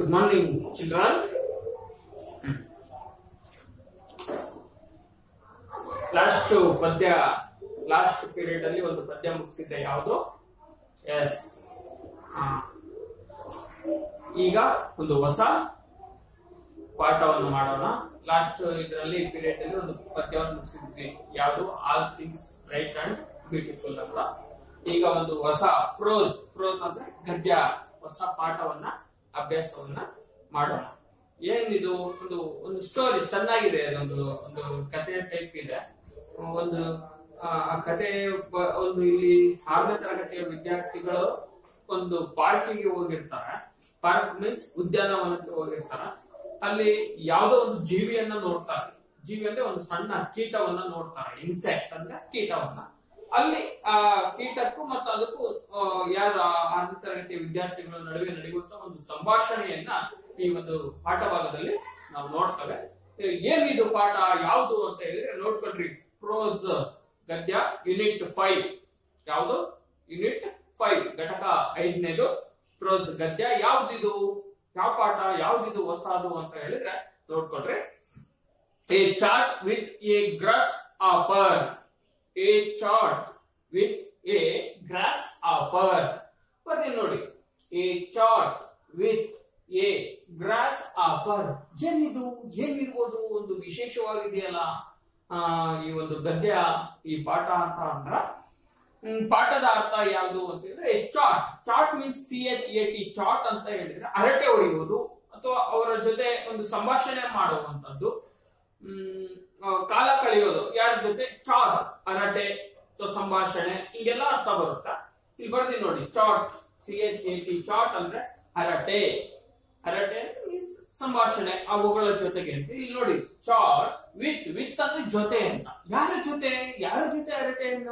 Good morning children last ಪದ್ಯ last period ಅಲ್ಲಿ ಒಂದು ಪದ್ಯ ಮುಗಿಸಿದ್ದೆ ಯಾವುದು ಎಸ್ ಈಗ ಒಂದು ಹೊಸ ಪಾಠವನ್ನು ಮಾಡೋಣ ಲಾಸ್ಟ್ ಇದರಲ್ಲಿ ಪೀರಿಯಡ್ ಅಲ್ಲಿ ಒಂದು ಪದ್ಯವನ್ನು ಮುಗಿಸಿದ್ವಿ ಯಾವುದು all things right and beautiful ಅಂತ ಈಗ ಒಂದು ಹೊಸ ಪ್ರೋಸ್ ಪ್ರೋಸ್ ಅಂದ್ರೆ ಗದ್ಯ ಹೊಸ ಪಾಠವನ್ನ ಅಭ್ಯಾಸವನ್ನ ಮಾಡೋಣ ಏನಿದು ಒಂದು ಒಂದು ಸ್ಟೋರಿ ಚೆನ್ನಾಗಿದೆ ಅದೊಂದು ಒಂದು ಕಥೆ ಟೈಪ್ ಇದೆ ಒಂದು ಆ ಆ ಕಥೆ ಬ- ಒಂದು ಇಲ್ಲಿ ಆರನೇ ತರಗತಿಯ ವಿದ್ಯಾರ್ಥಿಗಳು ಒಂದು ಪಾರ್ಕಿಗೆ ಹೋಗಿರ್ತಾರೆ ಪಾರ್ಕ್ ಮೀನ್ಸ್ ಉದ್ಯಾನವನಕ್ಕೆ ಹೋಗಿರ್ತಾರೆ ಅಲ್ಲಿ ಯಾವುದೋ ಒಂದು ಜೀವಿಯನ್ನ ನೋಡ್ತಾರೆ ಜೀವಿ ಅಂದ್ರೆ ಒಂದು ಸಣ್ಣ ಕೀಟವನ್ನ ನೋಡ್ತಾರೆ ಇನ್ಸೆಕ್ಟ್ ಅಂದ್ರೆ ಕೀಟವನ್ನ ಅಲ್ಲಿ ಆ ಕೀಟಕ್ಕೂ ಮತ್ತು ಅದಕ್ಕೂ ಆ, ಯಾರು ಆ ಆರನೇ ತರಗತಿಯ ವಿದ್ಯಾರ್ಥಿಗಳ ನಡುವೆ ನಡೆಯುವಂತ ಒಂದು ಸಂಭಾಷಣೆಯನ್ನ ಈ ಒಂದು ಪಾಠ ಭಾಗದಲ್ಲಿ ನಾವು ನೋಡ್ತೇವೆ ಏನ್ ಇದು ಪಾಠ ಯಾವುದು ಅಂತ ಹೇಳಿದ್ರೆ ನೋಡ್ಕೊಳ್ರಿ ಪ್ರೋಸ್ ಗದ್ಯ ಯೂನಿಟ್ ಫೈವ್ ಯಾವುದು ಯೂನಿಟ್ ಫೈವ್ ಘಟಕ ಐದನೇದು ಪ್ರೋಸ್ ಗದ್ಯ ಯಾವ್ದಿದು ಯಾವ ಪಾಠ ಯಾವ್ದಿದು ಹೊಸದು ಅಂತ ಹೇಳಿದ್ರೆ ನೋಡ್ಕೊಳ್ರಿ a chart with a grasshopper. A chart with a grasshopper. ಬರ್ರಿ ನೋಡಿ a chart with a grasshopper. ಏನಿದು ಏನಿರ್ಬೋದು ಒಂದು ವಿಶೇಷವಾಗಿದೆಯಲ್ಲ ಆ, ಈ ಒಂದು ಗದ್ಯ ಈ ಪಾಠ ಅಂತ ಅಂದ್ರ ಹ್ಮ್, ಪಾಠದ ಅರ್ಥ ಯಾವುದು ಅಂತ ಹೇಳಿದ್ರೆ chat chat means C H A T chat ಅಂತ ಹೇಳಿದ್ರೆ ಹರಟೆ ಹೊಡೆಯುವುದು ಅಥವಾ ಅವರ ಜೊತೆ ಒಂದು ಸಂಭಾಷಣೆ ಮಾಡುವಂತದ್ದು ಹ್ಮ್, ಆ, ಕಾಲ ಕಳೆಯೋದು ಯಾರ ಜೊತೆ ಚಾಟ್ ಹರಟೆ ಅಥವಾ ಸಂಭಾಷಣೆ ಹಿಂಗೆಲ್ಲ ಅರ್ಥ ಬರುತ್ತಾ ಇಲ್ಲಿ ಬರ್ದಿ ನೋಡಿ chat C H A T chat ಅಂದ್ರೆ ಹರಟೆ ಹರಟೆ ಮೀನ್ಸ್ ಸಂಭಾಷಣೆ ಅವುಗಳ ಜೊತೆಗೆ ಅಂತ ಇಲ್ಲಿ ನೋಡಿ ಚಾಟ್ ವಿತ್ ವಿತ್ ಅಂದ್ರೆ ಜೊತೆ ಅಂತ ಯಾರ ಜೊತೆ ಯಾರ ಜೊತೆ ಹರಟೆಯನ್ನ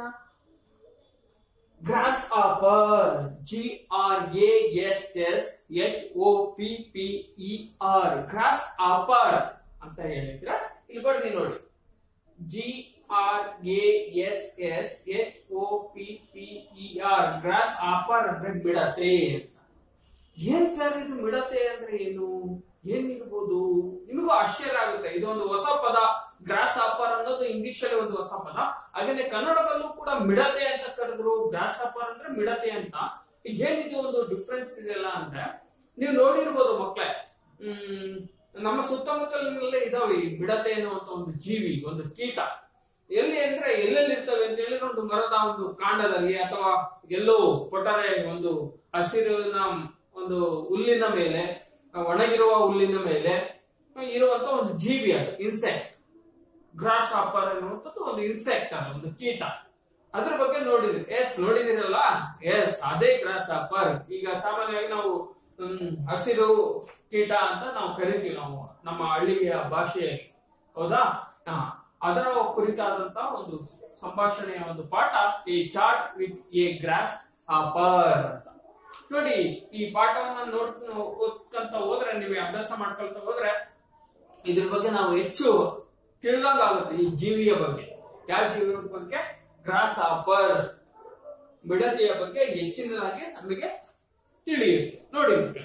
grasshopper G R A S S H O P P E R grasshopper ಅಂತ ಹೇಳಿದ್ರೆ ಇಲ್ಲಿ ಬರ್ದಿ ನೋಡಿ G R A S S H O P P E R grasshopper ಅಂದ್ರೆ ಬಿಡತೆ ಅಂತ ಏನ್ ಸರ್ ಇದು ಮಿಡತೆ ಅಂದ್ರೆ ಏನು ಏನಿರ್ಬೋದು ನಿಮಗೂ ಆಶ್ಚರ್ಯ ಆಗುತ್ತೆ ಇದೊಂದು ಹೊಸ ಪದ ಗ್ರಾಸ್ ಆಪರ್ ಅನ್ನೋದು ಇಂಗ್ಲಿಷ್ ಅಲ್ಲಿ ಒಂದು ಹೊಸ ಪದ ಹಾಗೇನೆ ಕನ್ನಡದಲ್ಲೂ ಕೂಡ ಮಿಡತೆ ಅಂತ ಕರೆದ್ರು ಗ್ರಾಸ್ ಆಪರ್ ಅಂದ್ರೆ ಮಿಡತೆ ಅಂತ ಈಗ ಏನಿದು ಒಂದು ಡಿಫ್ರೆನ್ಸ್ ಇದೆಯಲ್ಲ ಅಂದ್ರೆ ನೀವು ನೋಡಿರ್ಬೋದು ಮಕ್ಕಳೇ ಹ್ಮ್ ನಮ್ಮ ಸುತ್ತಮುತ್ತಲಿನಲ್ಲೇ ಇದಾವೆ ಈ ಮಿಡತೆ ಅನ್ನುವಂತ ಒಂದು ಜೀವಿ ಒಂದು ಕೀಟ ಎಲ್ಲಿ ಅಂದ್ರೆ ಎಲ್ಲೆಲ್ಲಿ ಇರ್ತವೆ ಅಂತ ಹೇಳಿದ್ರೆ ಒಂದು ಮರದ ಒಂದು ಕಾಂಡದಲ್ಲಿ ಅಥವಾ ಎಲ್ಲೋ ಕೊಟ್ಟರೆ ಒಂದು ಹಸಿರಿನ ಒಂದು ಹುಲ್ಲಿನ ಮೇಲೆ ಒಣಗಿರುವ ಹುಲ್ಲಿನ ಮೇಲೆ ಇರುವಂತ ಒಂದು ಜೀವಿ ಅದು ಇನ್ಸೆಕ್ಟ್ ಗ್ರಾಸ್ ಹಾಪರ್ ಅನ್ನುವಂಥದ್ದು ಒಂದು ಇನ್ಸೆಕ್ಟ್ ಅದು ಒಂದು ಕೀಟ ಅದ್ರ ಬಗ್ಗೆ ನೋಡಿದ್ರಿ ಎಸ್ ನೋಡಿದಿರಲ್ಲ ಎಸ್ ಅದೇ ಗ್ರಾಸ್ ಹಾಪರ್ ಈಗ ಸಾಮಾನ್ಯವಾಗಿ ನಾವು ಹ್ಮ್, ಹಸಿರು ಕೀಟ ಅಂತ ನಾವು ಕರಿತೀವಿ ನಾವು ನಮ್ಮ ಹಳ್ಳಿಯ ಭಾಷೆಯಲ್ಲಿ ಹೌದಾ ಹಾ ಅದರ ಕುರಿತಾದಂತ ಒಂದು ಸಂಭಾಷಣೆಯ ಒಂದು ಪಾಠ ಈ chat with a grasshopper ಅಂತ ನೋಡಿ ಈ ಪಾಠವನ್ನ ನೋಡ್ ಓದ್ಕೊಂತ ಹೋದ್ರೆ ನೀವು ಅಭ್ಯಾಸ ಮಾಡ್ಕೊಳ್ತಾ ಹೋದ್ರೆ ಇದ್ರ ಬಗ್ಗೆ ನಾವು ಹೆಚ್ಚು ತಿಳಿದಂಗಾಗುತ್ತೆ ಈ ಜೀವಿಯ ಬಗ್ಗೆ ಯಾವ ಜೀವಿಯ ಬಗ್ಗೆ ಗ್ರಾಸ್ ಆಪರ್ ಮಿಡತೆಯ ಬಗ್ಗೆ ಹೆಚ್ಚಿನದಾಗಿ ನಮಗೆ ತಿಳಿಯುತ್ತೆ ನೋಡಿ ಮಕ್ಕಳೇ.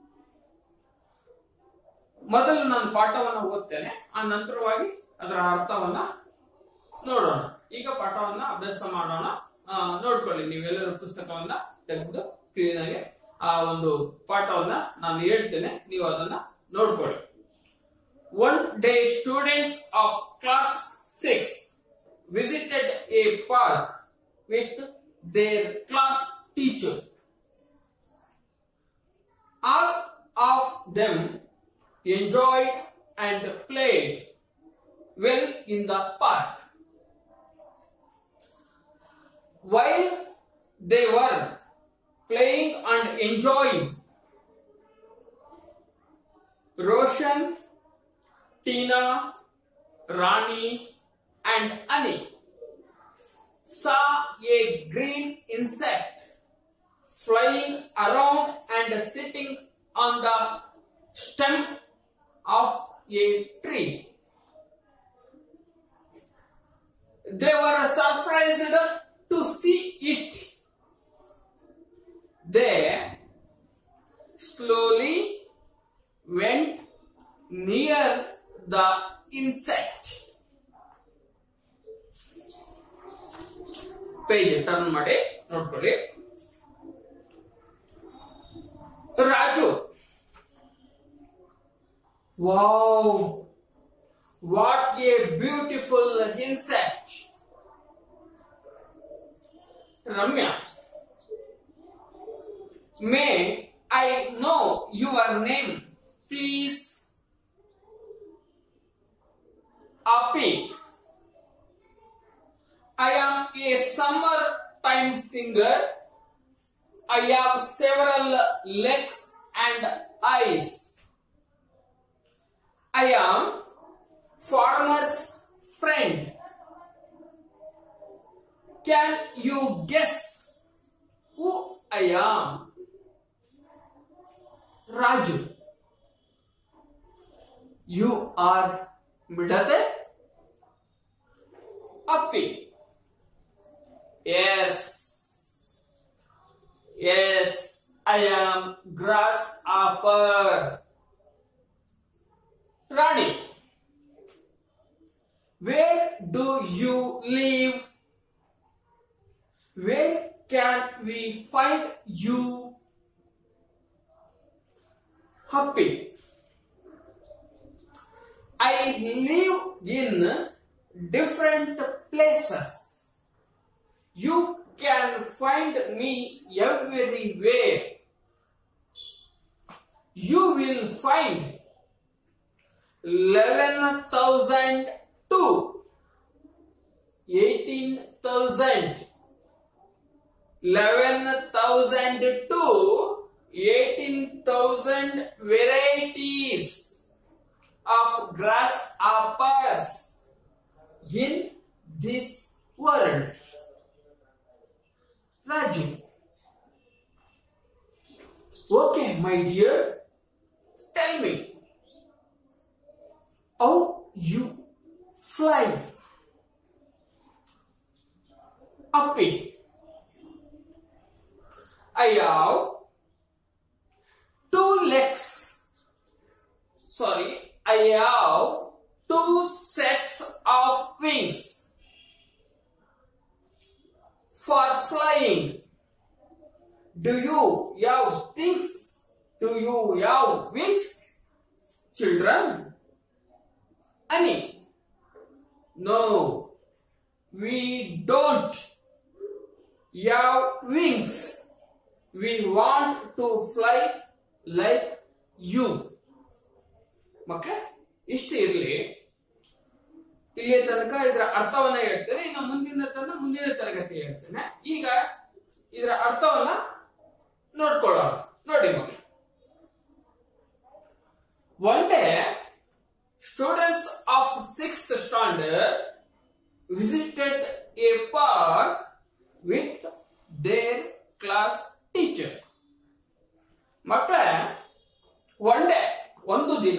ಮೊದಲು ನಾನು ಪಾಠವನ್ನ ಓದ್ತೇನೆ ಆ ನಂತರವಾಗಿ ಅದರ ಅರ್ಥವನ್ನ ನೋಡೋಣ ಈಗ ಪಾಠವನ್ನ ಅಭ್ಯಾಸ ಮಾಡೋಣ ಆ, ನೋಡ್ಕೊಳ್ಳಿ ನೀವೆಲ್ಲರೂ ಪುಸ್ತಕವನ್ನ ತೆಗೆದು ಕ್ಲೀನ್ ಆಗಿ ಆ ಒಂದು ಪಾಠವನ್ನ ನಾನು ಹೇಳ್ತೇನೆ ನೀವು ಅದನ್ನ ನೋಡ್ಕೊಳ್ಳಿ one day students of class six visited a park with their class teacher all of them enjoyed and played well in the park. While they were playing and enjoying, Roshan, Tina, Rani, and Annie saw a green insect flying around and sitting on the stem of a tree. They were surprised to see it. They slowly went near the insect page turn ಮಾಡಿ ನೋಡ್ಕೊಳ್ಳಿ Raju wow what a beautiful insect Ramya may I know your name please Hoppy I am a summertime singer. I have several legs and eyes. I am farmer's friend. Can you guess who I am? Raju. You are Midate? Appi. Yes. Yes, I am grasshopper. Rani. Where do you live? Where can we find you? Happy. I live in different places. You can find me everywhere. You will find 11,002, 18,000, 11,002, 18,000 varieties of grasshoppers in this world. Raju. Okay, my dear, tell me how you fly. Uppy. I have two legs. Sorry, I have two sets of wings for flying. Do you have things? Do you have wings? Children? Annie? No, we don't have wings. We want to fly like you. ಮಕ್ಕಳ ಇಷ್ಟು ಇರಲಿ ಇಲ್ಲಿಯ ತನಕ ಇದರ ಅರ್ಥವನ್ನ ಹೇಳ್ತೇನೆ ಈಗ ಮುಂದಿನ ತನಕ ಮುಂದಿನ ತರಗತಿ ಹೇಳ್ತೇನೆ ಈಗ ಇದರ ಅರ್ಥವನ್ನ ನೋಡ್ಕೊಳ್ಳೋಣ ನೋಡಿ ಮಕ್ಕಳು one day students of sixth standard visited a park with their class teacher ಮಕ್ಕಳ ಒನ್ ಡೇ ಒಂದು ದಿನ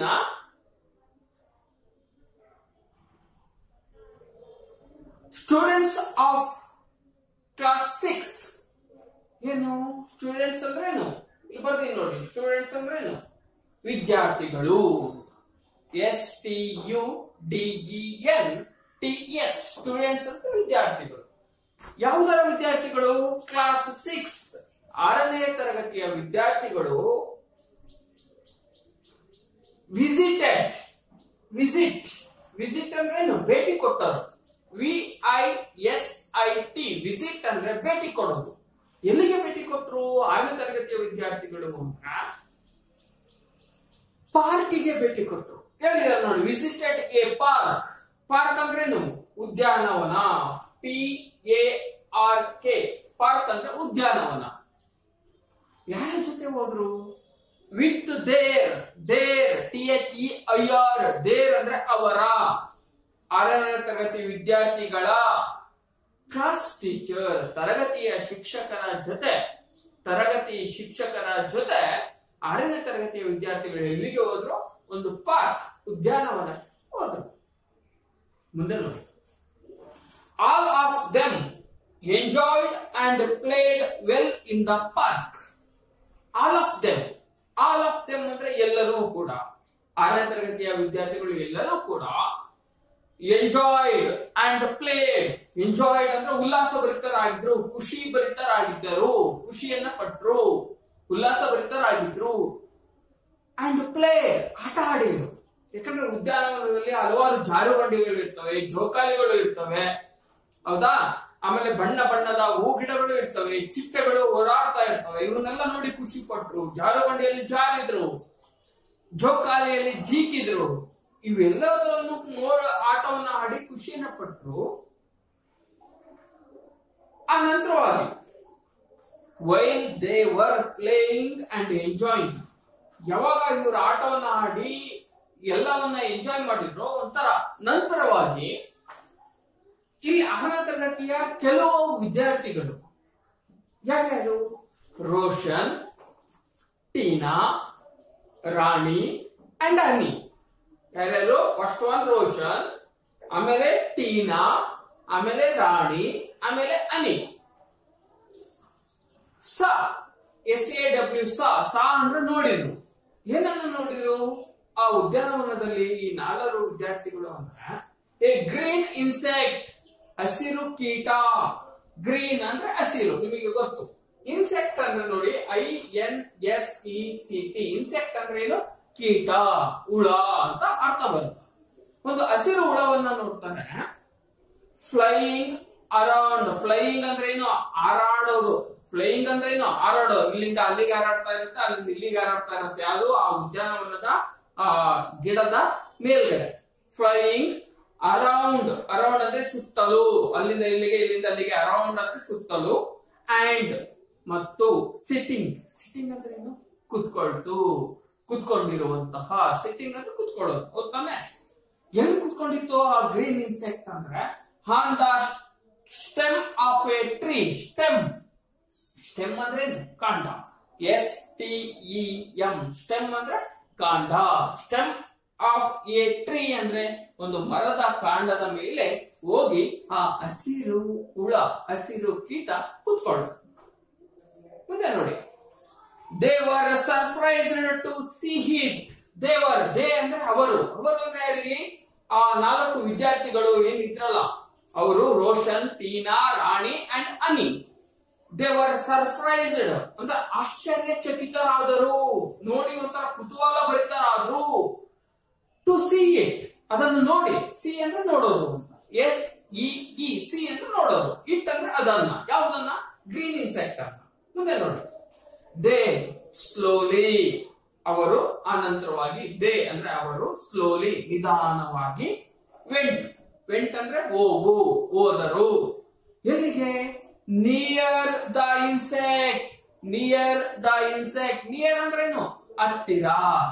ಸ್ಟೂಡೆಂಟ್ಸ್ ಆಫ್ ಕ್ಲಾಸ್ ಸಿಕ್ಸ್ ಏನು ಸ್ಟೂಡೆಂಟ್ಸ್ ಅಂದ್ರೇನು ಇಲ್ಲಿ ಬರ್ತೀನಿ ನೋಡಿ ಸ್ಟೂಡೆಂಟ್ಸ್ ಅಂದ್ರೇನು ವಿದ್ಯಾರ್ಥಿಗಳು S T U D E N T S students ಅಂತ ವಿದ್ಯಾರ್ಥಿಗಳು ಯಾವುದರ ವಿದ್ಯಾರ್ಥಿಗಳು ಕ್ಲಾಸ್ ಸಿಕ್ಸ್ ಆರನೇ ತರಗತಿಯ ವಿದ್ಯಾರ್ಥಿಗಳು ವಿಸಿಟೆಡ್ ವಿಸಿಟ್ ವಿಸಿಟ್ ಅಂದ್ರೆ ಏನು ಭೇಟಿ ಕೊಟ್ಟರು V I S I T visit ಅಂದ್ರೆ ಭೇಟಿ ಕೊಡೋದು ಎಲ್ಲಿಗೆ ಭೇಟಿ ಕೊಟ್ಟರು ಆರನೇ ತರಗತಿಯ ವಿದ್ಯಾರ್ಥಿಗಳು ಅಂತ ಪಾರ್ಕಿಗೆ ಭೇಟಿ ಕೊಟ್ಟರು ಹೇಳಿದಾರೆ ನೋಡಿ ವಿಸಿಟೆಡ್ ಎ ಪಾರ್ಕ್ ಪಾರ್ಕ್ ಅಂದ್ರೇನು ಉದ್ಯಾನವನ P A R K park ಅಂದ್ರೆ ಉದ್ಯಾನವನ ಯಾರ ಜೊತೆ ಹೋದ್ರು with their their T H E I R their ಅಂದ್ರೆ ಅವರ ಆರನೇ ತರಗತಿ ವಿದ್ಯಾರ್ಥಿಗಳ ಕ್ಲಾಸ್ ಟೀಚರ್ ತರಗತಿಯ ಶಿಕ್ಷಕರ ಜೊತೆ ತರಗತಿ ಶಿಕ್ಷಕರ ಜೊತೆ ಆರನೇ ತರಗತಿಯ ವಿದ್ಯಾರ್ಥಿಗಳು ಎಲ್ಲಿಗೆ ಹೋದ್ರು ಒಂದು ಪಾರ್ಕ್ ಉದ್ಯಾನವನ ಹೋದ್ರು ಮುಂದೆ ನೋಡಿ all of them enjoyed and played well in the park all of them all of them ಅಂದ್ರೆ ಎಲ್ಲರೂ ಕೂಡ ಆರನೇ ತರಗತಿಯ ವಿದ್ಯಾರ್ಥಿಗಳು ಎಲ್ಲರೂ ಕೂಡ ಎಂಜಾಯ್ಡ್ ಅಂಡ್ ಪ್ಲೇಡ್ ಎಂಜಾಯ್ಡ್ ಅಂದ್ರೆ ಉಲ್ಲಾಸ ಭರಿತರಾಗಿದ್ರು ಖುಷಿ ಭರಿತರಾಗಿದ್ದರು ಖುಷಿಯನ್ನ ಪಟ್ರು ಉಲ್ಲಾಸ ಭರಿತರಾಗಿದ್ರು ಅಂಡ್ ಪ್ಲೇ ಆಟ ಆಡಿದ್ರು ಯಾಕಂದ್ರೆ ಉದ್ಯಾನವನದಲ್ಲಿ ಹಲವಾರು ಜಾರುಬಂಡಿಗಳು ಇರ್ತವೆ ಜೋಕಾಲಿಗಳು ಇರ್ತವೆ ಹೌದಾ ಆಮೇಲೆ ಬಣ್ಣ ಬಣ್ಣದ ಹೂ ಗಿಡಗಳು ಇರ್ತವೆ ಚಿಟ್ಟೆಗಳು ಓಡಾಡ್ತಾ ಇರ್ತವೆ ಇವನ್ನೆಲ್ಲ ನೋಡಿ ಖುಷಿ ಪಟ್ರು ಜಾರುಬಂಡಿಯಲ್ಲಿ ಜಾರಿದ್ರು ಜೋಕಾಲಿಯಲ್ಲಿ ಜೀಕಿದ್ರು ಇವೆಲ್ಲದನ್ನು ನೋಡ ಆಟವನ್ನ ಆಡಿ ಖುಷಿಯನ್ನ ಪಟ್ರು ಆ ನಂತರವಾಗಿ while they were playing and enjoying ಯಾವಾಗ ಇವರು ಆಟವನ್ನ ಆಡಿ ಎಲ್ಲವನ್ನ ಎಂಜಾಯ್ ಮಾಡಿದ್ರು ಒಂಥರ ನಂತರವಾಗಿ ಇಲ್ಲಿ ಆರನೇ ತರಗತಿಯ ಕೆಲವು ವಿದ್ಯಾರ್ಥಿಗಳು ಯಾರ್ಯಾರು ರೋಷನ್ ಟೀನಾ ರಾಣಿ ಅಂಡ್ ಅನಿ ಯಾರ್ಯಾರು ಫಸ್ಟ್ ಒನ್ ರೋಷನ್ ಆಮೇಲೆ ಟೀನಾ ಆಮೇಲೆ ರಾಣಿ ಆಮೇಲೆ ಅನಿ ಸ ಎಸ್ ಎ ಡಬ್ಲ್ಯೂ ಸ ಸ ಅಂದ್ರೆ ನೋಡಿದ್ರು ಏನನ್ನ ನೋಡಿದ್ರು ಆ ಉದ್ಯಾನವನದಲ್ಲಿ ಈ ನಾಲ್ವರು ವಿದ್ಯಾರ್ಥಿಗಳು ಅಂದ್ರೆ ಎ ಗ್ರೀನ್ ಇನ್ಸೆಕ್ಟ್ ಹಸಿರು ಕೀಟ ಗ್ರೀನ್ ಅಂದ್ರೆ ಹಸಿರು ನಿಮಗೆ ಗೊತ್ತು ಇನ್ಸೆಕ್ಟ್ ಅಂದ್ರೆ ನೋಡಿ I N S E C T insect ಅಂದ್ರೆ ಏನು ಕೀಟ ಹುಳ ಅಂತ ಅರ್ಥ ಬರುತ್ತೆ ಒಂದು ಹಸಿರು ಹುಳವನ್ನ ನೋಡ್ತಾನೆ ಫ್ಲೈಯಿಂಗ್ ಅರೌಂಡ್ ಫ್ಲೈಯಿಂಗ್ ಅಂದ್ರೆ ಏನು ಹಾರಾಡೋದು ಫ್ಲೈಯಿಂಗ್ ಅಂದ್ರೆ ಏನು ಹಾರಾಡೋದು ಇಲ್ಲಿಂದ ಅಲ್ಲಿಗೆ ಹಾರಾಡ್ತಾ ಇರುತ್ತೆ ಅಲ್ಲಿಂದ ಇಲ್ಲಿಗೆ ಹಾರಾಡ್ತಾ ಇರುತ್ತೆ ಅದು ಆ ಉದ್ಯಾನವನದ ಆ ಗಿಡದ ಮೇಲ್ಗಡೆ ಫ್ಲೈಯಿಂಗ್ ಅರೌಂಡ್ ಅರೌಂಡ್ ಅಂದ್ರೆ ಸುತ್ತಲೂ ಅಲ್ಲಿಂದ ಇಲ್ಲಿಗೆ ಇಲ್ಲಿಂದ ಅಲ್ಲಿಗೆ ಅರೌಂಡ್ ಅಂದ್ರೆ ಸುತ್ತಲೂ ಅಂಡ್ ಮತ್ತು ಸಿಟ್ಟಿಂಗ್ ಸಿಟ್ಟಿಂಗ್ ಅಂದ್ರೆ ಏನು ಕುತ್ಕೊಳ್ತು ಕುತ್ಕೊಂಡಿರುವಂತಹ ಸಿಟ್ಟಿಂಗ್ ಅಂದ್ರೆ ಕುತ್ಕೊಳ್ಳೋದು ಹೌದಾನೆ ಎಲ್ಲಿ ಕುತ್ಕೊಂಡಿತ್ತು ಆ ಗ್ರೀನ್ ಇನ್ಸೆಕ್ಟ್ ಅಂದ್ರೆ on the stem of a tree stem stem ಅಂದ್ರೆ ಏನು? ಕಾಂಡ S T E M stem ಅಂದ್ರೆ ಕಾಂಡ ಸ್ಟೆಮ್ ಆಫ್ ಎ ಟ್ರೀ ಅಂದ್ರೆ ಒಂದು ಮರದ ಕಾಂಡದ ಮೇಲೆ ಹೋಗಿ ಆ ಹಸಿರು ಹುಳ ಹಸಿರು ಕೀಟ ಕುತ್ಕೊಳ್ಳು ಮುಂದೆ ನೋಡಿ they were surprised to see it they were they ಅಂದ್ರೆ ಅವರು ಅವರು ಅಂದ್ರೆ ಯಾರಿಗೆ ಆ ನಾಲ್ಕು ವಿದ್ಯಾರ್ಥಿಗಳು ಏನಿದ್ರಲ್ಲ ಅವರು Roshan Tina Rani and Ani they were surprised ಅಂದ್ರೆ ಆಶ್ಚರ್ಯಚಕಿತರಾದರು ನೋಡಿ ಒಂಥರ ಕುತೂಹಲ ಭರಿತರಾದ್ರು ಟು ಸಿ ಇಟ್ ಅದನ್ನು ನೋಡಿ ಸಿ ಅಂದ್ರೆ ನೋಡೋದು ಅಂತ ಎಸ್ ಇ ಇ ಸಿ ಅಂದ್ರೆ ನೋಡೋದು ಇಟ್ ಅಂದ್ರೆ ಅದನ್ನ ಯಾವುದನ್ನ ಗ್ರೀನ್ ಇನ್ಸೆಕ್ಟ್ ಅನ್ನ ಮುಂದೆ ನೋಡಿ ದೇ ಸ್ಲೋಲಿ ಅವರು ಅನಂತರವಾಗಿ ದೇ ಅಂದ್ರೆ ಅವರು ಸ್ಲೋಲಿ ನಿಧಾನವಾಗಿ ವೆಂಟ್ ವೆಂಟ್ ಅಂದ್ರೆ ಹೋಗು ಹೋದರು ಎಲ್ಲಿಗೆ near the insect near the insect near ಅಂದ್ರೆ ಏನು ಹತ್ತಿರ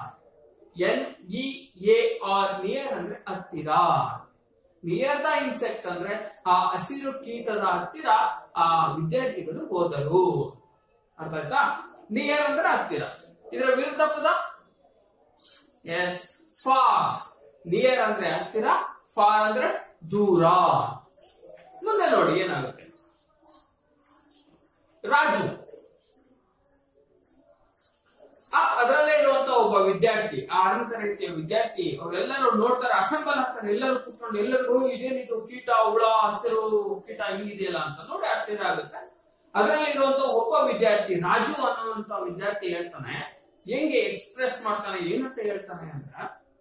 N E A R near ಅಂದ್ರೆ ಹತ್ತಿರ ನಿಯರ್ ದ ಇನ್ಸೆಕ್ಟ್ ಅಂದ್ರೆ ಆ ಹಸಿರು ಕೀಟದ ಹತ್ತಿರ ಆ ವಿದ್ಯಾರ್ಥಿಗಳು ಹೋದರು ಅರ್ಥ ಆಯ್ತಾ ನಿಯರ್ ಅಂದ್ರೆ ಹತ್ತಿರ ಇದರ ವಿರುದ್ಧ ಪದ ಎಸ್ ಫಾರ್ ನಿಯರ್ ಅಂದ್ರೆ ಹತ್ತಿರ ಫಾರ್ ಅಂದ್ರೆ ದೂರ ಮುಂದೆ ನೋಡಿ ಏನಾಗುತ್ತೆ ರಾಜು ಆ ಅದರಲ್ಲೇ ಇರುವಂತ ಒಬ್ಬ ವಿದ್ಯಾರ್ಥಿ ಆ ಆರನೇ ತರಗತಿಯ ವಿದ್ಯಾರ್ಥಿ ಅವರೆಲ್ಲರೂ ನೋಡ್ತಾರೆ ಅಸೆಂಬಲ್ ಆಗ್ತಾರೆ ಎಲ್ಲರೂ ಕುತ್ಕೊಂಡು ಎಲ್ಲರಿಗೂ ಇದೇನಿದು ಕೀಟ ಹುಳ ಹಸಿರು ಕೀಟ ಹಿಂಗಿದೆಯಲ್ಲ ಅಂತ ನೋಡಿ ಆಶ್ಚರ್ಯ ಆಗುತ್ತೆ ಅದರಲ್ಲಿ ಇರುವಂತ ಒಬ್ಬ ವಿದ್ಯಾರ್ಥಿ ರಾಜು ಅನ್ನುವಂತ ವಿದ್ಯಾರ್ಥಿ ಹೇಳ್ತಾನೆ ಹೆಂಗೆ ಎಕ್ಸ್ಪ್ರೆಸ್ ಮಾಡ್ತಾನೆ ಏನಂತ ಹೇಳ್ತಾನೆ ಅಂದ್ರೆ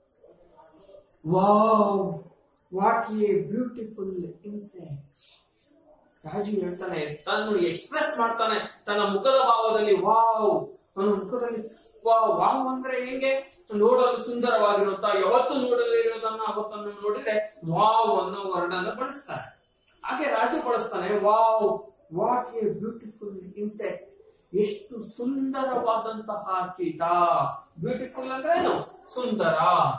wow what a beautiful insect Raju ಹೇಳ್ತಾನೆ ತನ್ನ ಎಕ್ಸ್ಪ್ರೆಸ್ ಮಾಡ್ತಾನೆ ತನ್ನ ಮುಖದ ಭಾವದಲ್ಲಿ ವಾವ್ ಅವನ ಮುಖದಲ್ಲಿ ವಾವ್ ವಾವ್ ಅಂದ್ರೆ ಹೆಂಗೆ ನೋಡಲು ಸುಂದರವಾಗಿರುತ್ತಾ ಯಾವತ್ತು ನೋಡಲಿರೋದನ್ನ ಅವತ್ತನ್ನು ನೋಡಿದ್ರೆ ವಾವ್ ಅನ್ನೋ ವರ್ಣನ ಬಳಸ್ತಾರೆ ಹಾಗೆ ರಾಜು ಬಳಸ್ತಾನೆ wow what a beautiful insect ಎಷ್ಟು ಸುಂದರವಾದಂತಹ ಕೀಟ ಬ್ಯೂಟಿಫುಲ್ ಅಂದ್ರೆ ಏನು ಸುಂದರ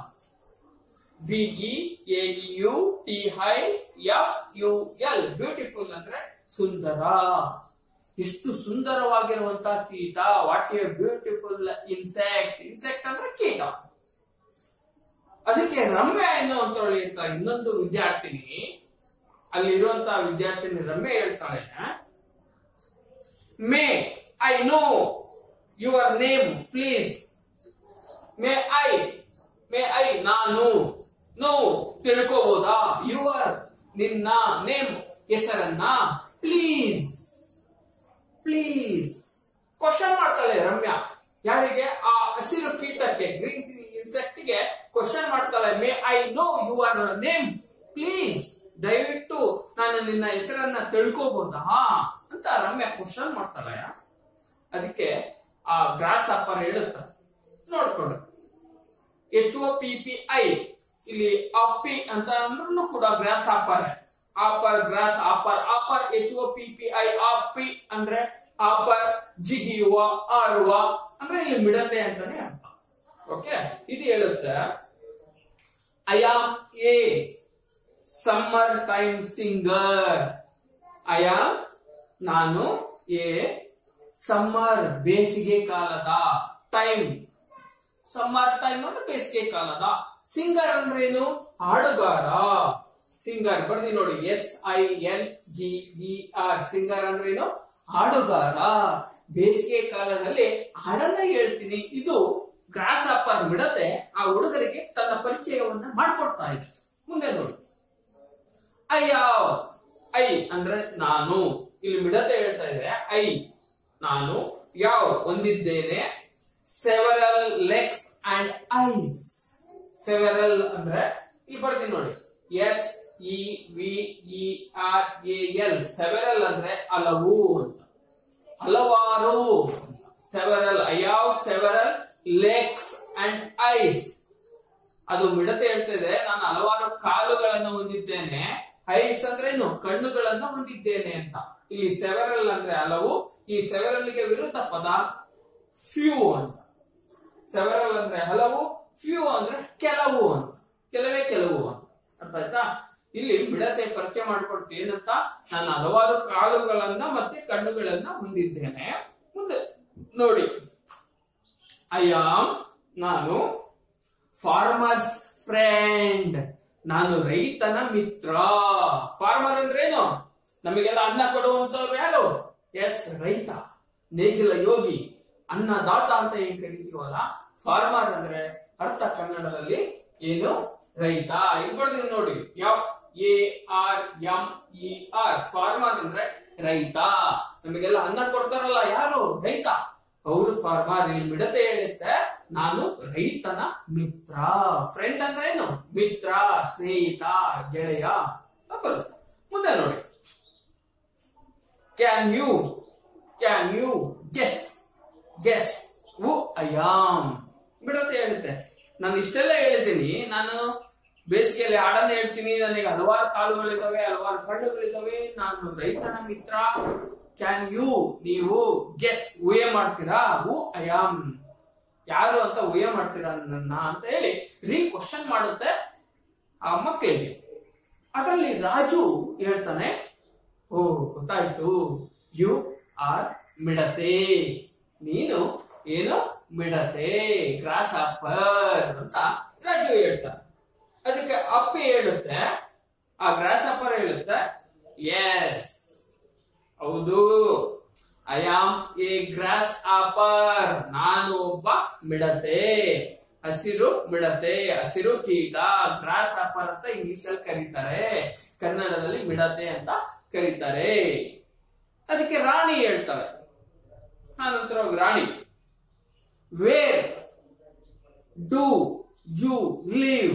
B E U T I F U L beautiful ಅಂದ್ರೆ ಸುಂದರ ಎಷ್ಟು ಸುಂದರವಾಗಿರುವಂತಹ ಕೀಟ what a beautiful insect insect ಅಂದ್ರೆ ಕೀಟ ಅದಕ್ಕೆ ರಮ್ಯ ಎನ್ನುವಂತವಳು ಹೇಳ್ತಾಳೆ ಇನ್ನೊಂದು ವಿದ್ಯಾರ್ಥಿನಿ ಅಲ್ಲಿರುವಂತಹ ವಿದ್ಯಾರ್ಥಿನಿ ರಮ್ಯ ಹೇಳ್ತಾಳೆ may I know your name please may I may I ನಾನು ನೋ ತಿಳ್ಕೋಬಹುದಾ ಯುವರ್ ನಿನ್ನ ನೇಮ್ ಹೆಸರನ್ನ ಪ್ಲೀಸ್ ಪ್ಲೀಸ್ ಕ್ವಶನ್ ಮಾಡ್ತಾಳೆ ರಮ್ಯಾ ಯಾರಿಗೆ ಆ ಹಸಿರು ಕೀಟಕ್ಕೆ ಗ್ರೀನ್ ಇನ್ಸೆಕ್ಟ್ ಗೆ ಕ್ವಶನ್ ಮಾಡ್ತಾಳೆ may I know your name please ದಯವಿಟ್ಟು ನಾನು ನಿನ್ನ ಹೆಸರನ್ನ ತಿಳ್ಕೋಬಹುದಾ ಅಂತ ರಮ್ಯಾ ಕ್ವಶನ್ ಮಾಡ್ತಾಳೆ ಅದಕ್ಕೆ ಆ ಗ್ರಾಸ್ ಅಪ್ಪರ್ ಹೇಳುತ್ತ ನೋಡ್ಕೊಂಡು H O P P I ಇಲ್ಲಿ ಅಪ್ಪಿ ಅಂತ ಅಂದ್ರೂ ಕೂಡ grasshopper hopper grasshopper hopper H O P P I Hoppy ಅಂದ್ರೆ ಆಪರ್ ಜಿಗಿಯುವ ಆರುವ ಅಂದ್ರೆ ಇಲ್ಲಿ ಮಿಡತೆ ಅಂತಾನೆ ಅರ್ಥ ಓಕೆ ಇದು ಹೇಳುತ್ತೆ I am a summer time singer I am ನಾನು ಎ ಸಮ್ಮರ್ ಬೇಸಿಗೆ ಕಾಲದ ಟೈಮ್ ಸಮ್ಮರ್ ಟೈಮ್ ಅಂದ್ರೆ ಬೇಸಿಗೆ ಕಾಲದ ಸಿಂಗರ್ ಅಂದ್ರೇನು ಹಾಡುಗಾರ ಸಿಂಗರ್ ಬರ್ದಿ ನೋಡಿ S I N G E R singer ಅಂದ್ರೇನು ಹಾಡುಗಾರ ಬೇಸಿಗೆ ಕಾಲದಲ್ಲಿ ಹಾಡನ್ನ ಹೇಳ್ತೀನಿ ಇದು ಗ್ರಾಸ್ ಅಪ್ಪರ್ ಬಿಡತೆ ಆ ಹುಡುಗರಿಗೆ ತನ್ನ ಪರಿಚಯವನ್ನ ಮಾಡ್ಕೊಡ್ತಾ ಇದೆ ಮುಂದೆ ನೋಡಿ ಅಯ್ಯಾವ್ ಐ ಅಂದ್ರೆ ನಾನು ಇಲ್ಲಿ ಮಿಡತೆ ಹೇಳ್ತಾ ಇದೆ ಐ ನಾನು ಯಾವ ಹೊಂದಿದ್ದೇನೆ several legs and eyes several ಅಂದ್ರೆ ಇಲ್ಲಿ ಬರ್ತೀನಿ ನೋಡಿ S E V E R A L several ಅಂದ್ರೆ ಹಲವು ಅಂತ ಹಲವಾರು several I have several legs and eyes ಅದು ಮಿಡತೆ ಹೇಳ್ತಿದೆ ನಾನು ಹಲವಾರು ಕಾಲುಗಳನ್ನು ಹೊಂದಿದ್ದೇನೆ ಐಸ್ ಅಂದ್ರೇನು ಕಣ್ಣುಗಳನ್ನ ಹೊಂದಿದ್ದೇನೆ ಅಂತ ಇಲ್ಲಿ ಸೆವೆರಲ್ ಅಂದ್ರೆ ಹಲವು ಈ ಸೆವೆರಲ್ಗೆ ವಿರುದ್ಧ ಪದ ಫ್ಯೂ ಅಂತ ಸೆವೆರಲ್ ಅಂದ್ರೆ ಹಲವು ಫ್ಯೂ ಅಂದ್ರೆ ಕೆಲವು ಅಂತ ಕೆಲವೇ ಕೆಲವು ಅಂತ ಅರ್ಥ ಆಯ್ತಾ ಇಲ್ಲಿ ಮಿಡತೆ ಪರಿಚಯ ಮಾಡ್ಕೊಡ್ತೀನಿ ಏನಂತ ನಾನು ಹಲವಾರು ಕಾಲುಗಳನ್ನ ಮತ್ತೆ ಕಣ್ಣುಗಳನ್ನ ಹೊಂದಿದ್ದೇನೆ ಮುಂದೆ ನೋಡಿ ಅಯ್ಯಾಮ್ ನಾನು ಫಾರ್ಮರ್ಸ್ ಫ್ರೆಂಡ್ ನಾನು ರೈತನ ಮಿತ್ರ ಫಾರ್ಮರ್ ಅಂದ್ರೇನು ನಮಗೆಲ್ಲ ಅನ್ನ ಕೊಡುವಂತವ್ರು ಯಾರು ಎಸ್ ರೈತ ನೇಗಿಲ ಯೋಗಿ ಅನ್ನದಾತ ಅಂತ ಏನ್ ಕರಿತೀವಲ್ಲ ಫಾರ್ಮರ್ ಅಂದ್ರೆ ಅರ್ಥ ಕನ್ನಡದಲ್ಲಿ ಏನು ರೈತ ಇಲ್ಲಿ ನೋಡಿ F A R M E R farmer ಅಂದ್ರೆ ರೈತ ನಮಗೆಲ್ಲ ಅನ್ನ ಕೊಡ್ತಾರಲ್ಲ ಯಾರು ರೈತ ಅವರು ಫಾರ್ಮರ್ ಇಲ್ಲಿ ಮಿಡತೆ ಹೇಳುತ್ತೆ ನಾನು ರೈತನ ಮಿತ್ರ ಫ್ರೆಂಡ್ ಅಂದ್ರೆ ಏನು ಮಿತ್ರ ಸ್ನೇಹಿತ ಗೆಳೆಯ ಅಂತ ಬರುತ್ತೆ ಮುಂದೆ ನೋಡಿ can you can you guess guess who I am ಬಿಡತ್ತೆ ಹೇಳುತ್ತೆ ನಾನು ಇಷ್ಟೆಲ್ಲ ಹೇಳಿದ್ದೀನಿ ನಾನು ಬೇಸಿಗೆಯಲ್ಲಿ ಹಾಡನ್ನ ಹೇಳ್ತೀನಿ ನನಗೆ ಹಲವಾರು ಕಾಲುಗಳಿದಾವೆ ಹಲವಾರು ಕಣ್ಣುಗಳಿದಾವೆ ನಾನು ರೈತನ ಮಿತ್ರ ಕ್ಯಾನ್ ಯು ನೀವು ಗೆಸ್ ಊಹೆ ಮಾಡ್ತೀರಾ ಹೂ ಐ ಆಮ್ ಯಾರು ಅಂತ ಊಹೆ ಮಾಡ್ತೀರಾ ನನ್ನ ಅಂತ ಹೇಳಿ ರೀ ಕ್ವಶನ್ ಮಾಡುತ್ತೆ ಆ ಮಕ್ಕಳಿಗೆ ಅದರಲ್ಲಿ ರಾಜು ಹೇಳ್ತಾನೆ ಓ ಗೊತ್ತಾಯ್ತು ಯು ಆರ್ ಮಿಡತೆ ನೀನು ಏನು ಮಿಡತೆ ಗ್ರಾಸ್ ಆಪರ್ ಅಂತ ರಾಜು ಹೇಳ್ತಾನೆ ಅದಕ್ಕೆ ಅಪ್ಪಿ ಹೇಳುತ್ತೆ ಆ ಗ್ರಾಸ್ ಆಪರ್ ಹೇಳುತ್ತೆ ಎಸ್ ಹೌದು I am a grasshopper ನಾನು ಒಬ್ಬ ಮಿಡತೆ ಹಸಿರು ಮಿಡತೆ ಹಸಿರು ಕೀಟ ಗ್ರಾಸ್ ಆಪರ್ ಅಂತ ಇಂಗ್ಲಿಷ್ ಅಲ್ಲಿ ಕರೀತಾರೆ ಕನ್ನಡದಲ್ಲಿ ಮಿಡತೆ ಅಂತ ಕರೀತಾರೆ ಅದಕ್ಕೆ ರಾಣಿ ಹೇಳ್ತಾಳೆ ಆನಂತರ Rani where do you live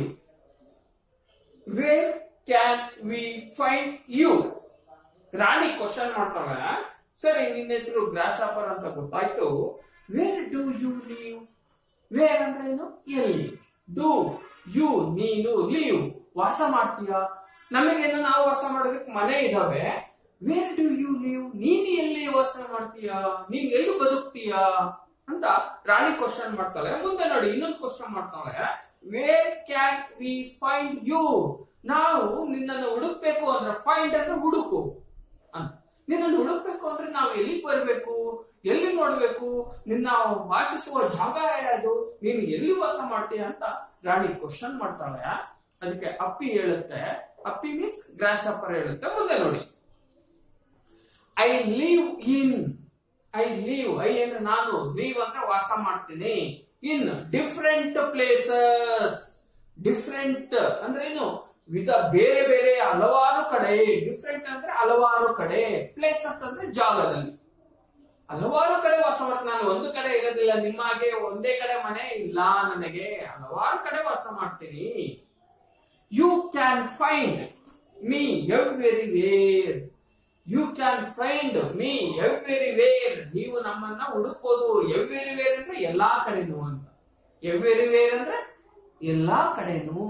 where can we find you Rani question ಮಾಡ್ತಾಳೆ ಸರಿ ನಿನ್ನ ಹೆಸರು ಗ್ರಾಸ್ ಆಪರ್ ಅಂತ ಗೊತ್ತಾಯ್ತು where do you live where ಅಂದ್ರೆ ಏನು ಎಲ್ಲಿ ಡೂ ಯು ನೀನು ಲೀವ್ ವಾಸ ಮಾಡ್ತೀಯಾ ನಮಗೇನು ನಾವು ವಾಸ ಮಾಡೋದಕ್ಕೆ ಮನೆ ಇದಾವೆ ವೇರ್ ಡು ಯು ಲೀವ್ ನೀನ್ ಎಲ್ಲಿ ವಾಸ ಮಾಡ್ತೀಯಾ ನೀನ್ ಎಲ್ಲಿ ಬದುಕ್ತೀಯಾ ಅಂತ ರಾಣಿ ಕ್ವಶನ್ ಮಾಡ್ತಾಳೆ ಮುಂದೆ ನೋಡಿ ಇನ್ನೊಂದು ಕ್ವಶನ್ ಮಾಡ್ತಾಳೆ where can we find you ನಾವು ನಿನ್ನನ್ನು ಹುಡುಕ್ಬೇಕು ಅಂದ್ರೆ ಫೈಂಡ್ ಅಂದ್ರೆ ಹುಡುಕು ಅಂತ ನಿನ್ನನ್ನು ಹುಡುಕ್ಬೇಕು ಅಂದ್ರೆ ನಾವು ಎಲ್ಲಿಗೆ ಬರ್ಬೇಕು ಎಲ್ಲಿ ನೋಡ್ಬೇಕು ನಿನ್ನ ವಾಸಿಸುವ ಜಾಗ ಯಾವುದು ನೀನು ಎಲ್ಲಿ ವಾಸ ಮಾಡ್ತೀಯ ಅಂತ ರಾಣಿ ಕ್ವಶನ್ ಮಾಡ್ತಾಳೆ ಅದಕ್ಕೆ ಅಪ್ಪಿ ಹೇಳುತ್ತೆ ಅಪ್ಪಿ ಮೀನ್ಸ್ ಗ್ರಾಸ್ ಅಪ್ಪರ್ ಹೇಳುತ್ತೆ ಮುಂದೆ ನೋಡಿ I live in I live I ಅಂದ್ರೆ ನಾನು ಲೀವ್ ಅಂದ್ರೆ ವಾಸ ಮಾಡ್ತೀನಿ ಇನ್ ಡಿಫರೆಂಟ್ ಪ್ಲೇಸಸ್ ಡಿಫರೆಂಟ್ ಅಂದ್ರೆ ಏನು ವಿಧ ಬೇರೆ ಬೇರೆ ಹಲವಾರು ಕಡೆ ಡಿಫರೆಂಟ್ ಅಂದ್ರೆ ಹಲವಾರು ಕಡೆ ಪ್ಲೇಸಸ್ ಅಂದ್ರೆ ಜಾಗದಲ್ಲಿ ಹಲವಾರು ಕಡೆ ವಾಸ ಮಾಡ್ತೀನಿ ನಾನು ಒಂದು ಕಡೆ ಇರೋದಿಲ್ಲ ನಿಮ್ಮ ಹಾಗೆ ಒಂದೇ ಕಡೆ ಮನೆ ಇಲ್ಲ ನನಗೆ ಹಲವಾರು ಕಡೆ ವಾಸ ಮಾಡ್ತೀನಿ you can find me everywhere you can find me everywhere ನೀವು ನಮ್ಮನ್ನ ಹುಡುಕ್ಬೋದು ಎವ್ರಿ ವೇರ್ ಅಂದ್ರೆ ಎಲ್ಲಾ ಕಡೆನೂ ಅಂತ ಎವ್ರಿ ವೇರ್ ಅಂದ್ರೆ ಎಲ್ಲಾ ಕಡೆನೂ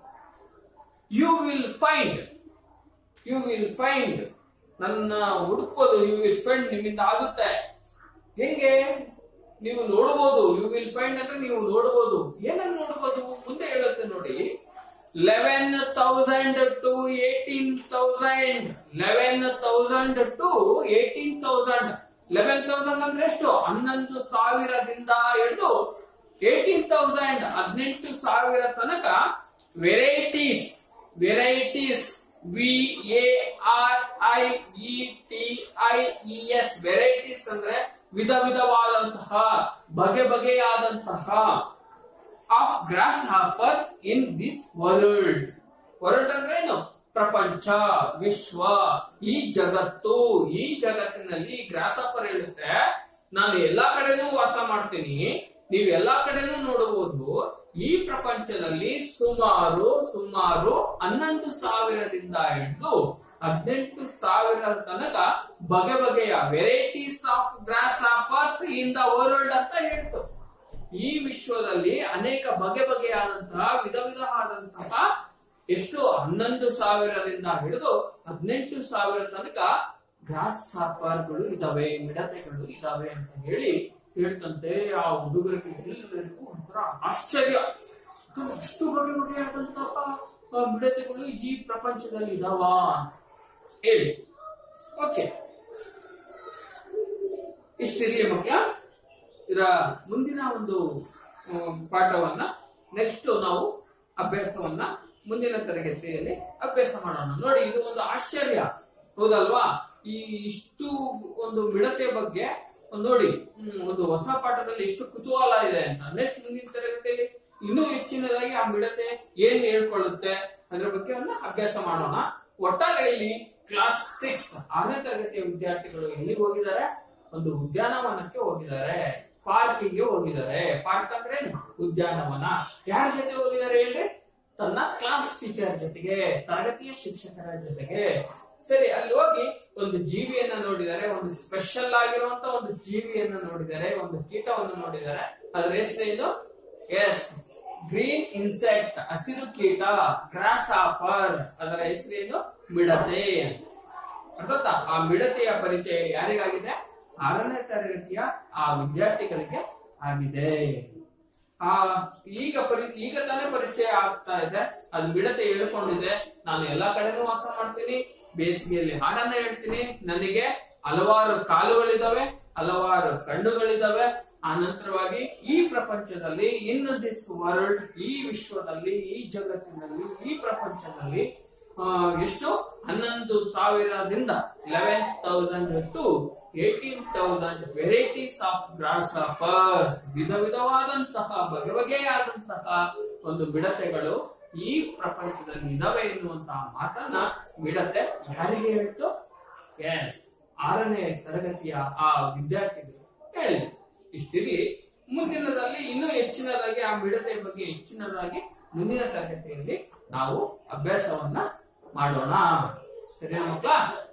you will find you will find ನನ್ನ ಹುಡುಕ್ಬೋದು ಯು ವಿಲ್ ಫೈಂಡ್ ನಿಮ್ಮಿಂದ ಆಗುತ್ತೆ ಹೆಂಗೆ ನೀವು ನೋಡಬಹುದು ಯು ವಿಲ್ ಫೈಂಡ್ ಅಂದ್ರೆ ನೀವು ನೋಡಬಹುದು ಏನನ್ನು ನೋಡಬಹುದು ಮುಂದೆ ಹೇಳುತ್ತೆ ನೋಡಿ eleven thousand to eighteen thousand eleven thousand to eighteen thousand eleven thousand ಅಂದ್ರೆ ಎಷ್ಟು ಹನ್ನೊಂದು ಸಾವಿರದಿಂದ ಹಿಡಿದು ಏಟೀನ್ ತೌಸಂಡ್ ಹದಿನೆಂಟು ಸಾವಿರ ತನಕ varieties varieties V A R I E T I E S varieties ಅಂದ್ರೆ ವಿಧ ವಿಧವಾದಂತಹ ಬಗೆ ಬಗೆಯಾದಂತಹ of grasshoppers in this world world ಅಂದ್ರೆ ಏನು ಪ್ರಪಂಚ ವಿಶ್ವ ಈ ಜಗತ್ತು ಈ ಜಗತ್ತಿನಲ್ಲಿ ಗ್ರಾಸ್ ಹಾಪರ್ ಹೇಳುತ್ತೆ ನಾನು ಎಲ್ಲಾ ಕಡೆನೂ ವಾಸ ಮಾಡ್ತೀನಿ ನೀವು ಎಲ್ಲಾ ಕಡೆನೂ ನೋಡಬಹುದು ಈ ಪ್ರಪಂಚದಲ್ಲಿ ಸುಮಾರು ಸುಮಾರು ಹನ್ನೊಂದು ಸಾವಿರದಿಂದ ಹಿಡಿದು ಹದಿನೆಂಟು ಸಾವಿರ ತನಕ ಬಗೆ ಬಗೆಯ varieties of grasshoppers in the world ಅಂತ ಹೇಳ್ತು ಈ ವಿಶ್ವದಲ್ಲಿ ಅನೇಕ ಬಗೆ ಬಗೆಯಾದಂತಹ ವಿಧ ವಿಧವಾದಂತಹ ಎಷ್ಟು ಹನ್ನೊಂದು ಸಾವಿರದಿಂದ ಹಿಡಿದು ಹದಿನೆಂಟು ಸಾವಿರ ತನಕ ಗ್ರಾಸ್ ಸಾಪಾರ್ಗಳು ಇದಾವೆ ಮಿಡತೆಗಳು ಇದಾವೆ ಅಂತ ಹೇಳಿ ಹೇಳ್ತಂತೆ ಆ ಹುಡುಗರಿಗೆ ಎಲ್ಲರಿಗೂ ಒಂಥರ ಆಶ್ಚರ್ಯ ಅದು ಅಷ್ಟು ಬಗೆ ಬಗೆಯಾದಂತಹ ಆ, ಮಿಡತೆಗಳು ಈ ಪ್ರಪಂಚದಲ್ಲಿ ಇದಾವ ಹೇಳಿ ಓಕೆ ಇಷ್ಟಿರಲಿ ಮಕ್ಕಳ ಇದರ ಮುಂದಿನ ಒಂದು ಆ, ಪಾಠವನ್ನ ನೆಕ್ಸ್ಟ್ ನಾವು ಅಭ್ಯಾಸವನ್ನ ಮುಂದಿನ ತರಗತಿಯಲ್ಲಿ ಅಭ್ಯಾಸ ಮಾಡೋಣ ನೋಡಿ ಇದು ಒಂದು ಆಶ್ಚರ್ಯ ಹೌದಲ್ವಾ ಈ ಇಷ್ಟು ಒಂದು ಮಿಡತೆ ಬಗ್ಗೆ ಒಂದ್ ನೋಡಿ ಹ್ಮ್, ಒಂದು ಹೊಸ ಪಾಠದಲ್ಲಿ ಎಷ್ಟು ಕುತೂಹಲ ಇದೆ ಅಂತ ನೆಕ್ಸ್ಟ್ ಮುಂದಿನ ತರಗತಿಯಲ್ಲಿ ಇನ್ನೂ ಹೆಚ್ಚಿನದಾಗಿ ಆ ಮಿಡತೆ ಏನ್ ಹೇಳ್ಕೊಳ್ಳುತ್ತೆ ಅದ್ರ ಬಗ್ಗೆ ಒಂದು ಅಭ್ಯಾಸ ಮಾಡೋಣ ಒಟ್ಟಾರೆ ಇಲ್ಲಿ ಕ್ಲಾಸ್ ಸಿಕ್ಸ್ ಆರನೇ ತರಗತಿಯ ವಿದ್ಯಾರ್ಥಿಗಳು ಎಲ್ಲಿಗೆ ಹೋಗಿದ್ದಾರೆ ಒಂದು ಉದ್ಯಾನವನಕ್ಕೆ ಹೋಗಿದ್ದಾರೆ ಪಾರ್ಕಿಗೆ ಹೋಗಿದ್ದಾರೆ ಪಾರ್ಕ್ ಅಂದ್ರೆ ಏನು? ಉದ್ಯಾನವನ ಯಾರ ಜೊತೆ ಹೋಗಿದ್ದಾರೆ ಹೇಳಿ ತನ್ನ ಕ್ಲಾಸ್ ಟೀಚರ್ ಜೊತೆಗೆ ತರಗತಿಯ ಶಿಕ್ಷಕರ ಜೊತೆಗೆ ಸರಿ ಅಲ್ಲಿ ಹೋಗಿ ಒಂದು ಜೀವಿಯನ್ನ ನೋಡಿದ್ದಾರೆ ಒಂದು ಸ್ಪೆಷಲ್ ಆಗಿರುವಂತ ಒಂದು ಜೀವಿಯನ್ನ ನೋಡಿದ್ದಾರೆ ಒಂದು ಕೀಟವನ್ನು ನೋಡಿದ್ದಾರೆ ಅದರ ಹೆಸರೇನು ಎಸ್ ಗ್ರೀನ್ ಇನ್ಸೆಕ್ಟ್ ಹಸಿರು ಕೀಟ ಗ್ರಾಸ್ ಆಪರ್ ಅದರ ಹೆಸರೇನು ಮಿಡತೆ ಅರ್ಥಾತ್ ಆ ಮಿಡತೆಯ ಪರಿಚಯ ಯಾರಿಗಾಗಿದೆ ಆರನೇ ತರಗತಿಯ ಆ ವಿದ್ಯಾರ್ಥಿಗಳಿಗೆ ಆಗಿದೆ ಆ ಈಗ ಪರಿ ಈಗ ತಾನೇ ಪರಿಚಯ ಆಗ್ತಾ ಇದೆ ಅದು ಮಿಡತೆ ಹೇಳ್ಕೊಂಡಿದೆ ನಾನು ಎಲ್ಲಾ ಕಡೆನೂ ವಾಸ ಮಾಡ್ತೀನಿ ಬೇಸಿಗೆಯಲ್ಲಿ ಹಾಡನ್ನ ಹೇಳ್ತೀನಿ ನನಗೆ ಹಲವಾರು ಕಾಲುಗಳಿದಾವೆ ಹಲವಾರು ಕಣ್ಣುಗಳಿದಾವೆ ಆ ನಂತರವಾಗಿ ಈ ಪ್ರಪಂಚದಲ್ಲಿ ಇನ್ ದಿಸ್ ವರ್ಲ್ಡ್ ಈ ವಿಶ್ವದಲ್ಲಿ ಈ ಜಗತ್ತಿನಲ್ಲಿ ಈ ಪ್ರಪಂಚದಲ್ಲಿ ಆ, ಎಷ್ಟು ಹನ್ನೊಂದು ಸಾವಿರದಿಂದ eleven thousand to eighteen thousand varieties of grasshoppers ವಿಧ ವಿಧವಾದಂತಹ ಬಗೆ ಬಗೆಯಾದಂತಹ ಒಂದು ಮಿಡತೆಗಳು ಈ ಪ್ರಪಂಚದಲ್ಲಿ ಇದಾವೆ ಎನ್ನುವಂತಹ ಮಾತನ್ನ ಮಿಡತೆ ಯಾರಿಗೆ ಹೇಳ್ತು ಎಸ್ ಆರನೇ ತರಗತಿಯ ಆ ವಿದ್ಯಾರ್ಥಿಗಳು ಹೇಳಿದ್ರು ಇಷ್ಟಿರ್ಲಿ ಮುಂದಿನದಲ್ಲಿ ಇನ್ನೂ ಹೆಚ್ಚಿನದಾಗಿ ಆ ಮಿಡತೆ ಬಗ್ಗೆ ಹೆಚ್ಚಿನದಾಗಿ ಮುಂದಿನ ತರಗತಿಯಲ್ಲಿ ನಾವು ಅಭ್ಯಾಸವನ್ನ ಮಾಡೋಣ ಸರಿನಾ ಮಕ್ಕಳ